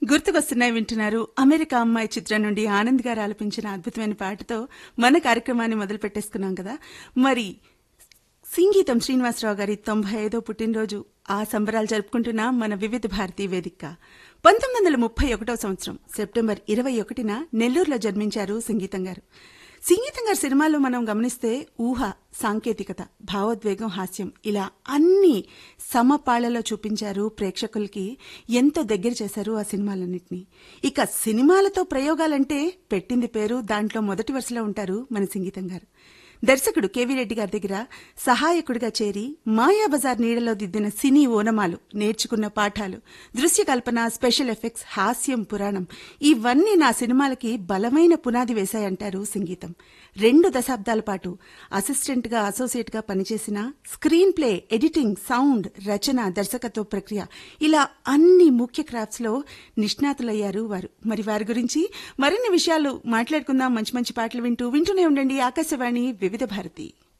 గుర్తుకొస్తున్నాయి వింటున్నారు అమెరికా అమ్మాయి చిత్రం నుండి ఆనంద్ గారు ఆలపించిన అద్భుతమైన పాటతో మన కార్యక్రమాన్ని మొదలు పెట్టేసుకున్నాం కదా మరి సంగీతం శ్రీనివాసరావు గారి తొంభై ఐదో పుట్టినరోజు ఆ సంబరాలు జరుపుకుంటున్న మన వివిధ భారతీ వేదిక పంతొమ్మిది వందల ముప్పై ఒకటో సంవత్సరం సెప్టెంబర్ ఇరవై ఒకటిన నెల్లూరులో జన్మించారు సంగీతం గారు సంగీతం గారి సినిమాల్లో మనం గమనిస్తే ఊహ సాంకేతికత భావోద్వేగం హాస్యం ఇలా అన్ని సమపాళ్లలో చూపించారు ప్రేక్షకులకి ఎంతో దగ్గర చేశారు ఆ సినిమాలన్నింటినీ ఇక సినిమాలతో ప్రయోగాలంటే పెట్టింది పేరు దాంట్లో మొదటి వరుసలో ఉంటారు మన సంగీతం గారు దర్శకుడు కేవీ రెడ్డి గారి దగ్గర సహాయకుడిగా చేరి మాయాబజార్ నీడలో దిద్దిన సినీ ఓనమాలు నేర్చుకున్న పాఠాలు దృశ్య కల్పన స్పెషల్ ఎఫెక్ట్స్ హాస్యం పురాణం ఇవన్నీ నా సినిమాలకి బలమైన పునాది వేశాయంటారు సంగీతం రెండు దశాబ్దాల పాటు అసిస్టెంట్ గా అసోసియేట్ గా పనిచేసిన స్క్రీన్ ప్లే ఎడిటింగ్ సౌండ్ రచన దర్శకత్వ ప్రక్రియ ఇలా అన్ని ముఖ్య క్రాఫ్ట్స్ లో నిష్ణాతులయ్యారు వారు మరి వారి గురించి మరిన్ని విషయాలు మాట్లాడుకుందాం మంచి మంచి పాటలు వింటూ వింటూనే ఉండండి ఆకాశవాణి వివిధ భారతి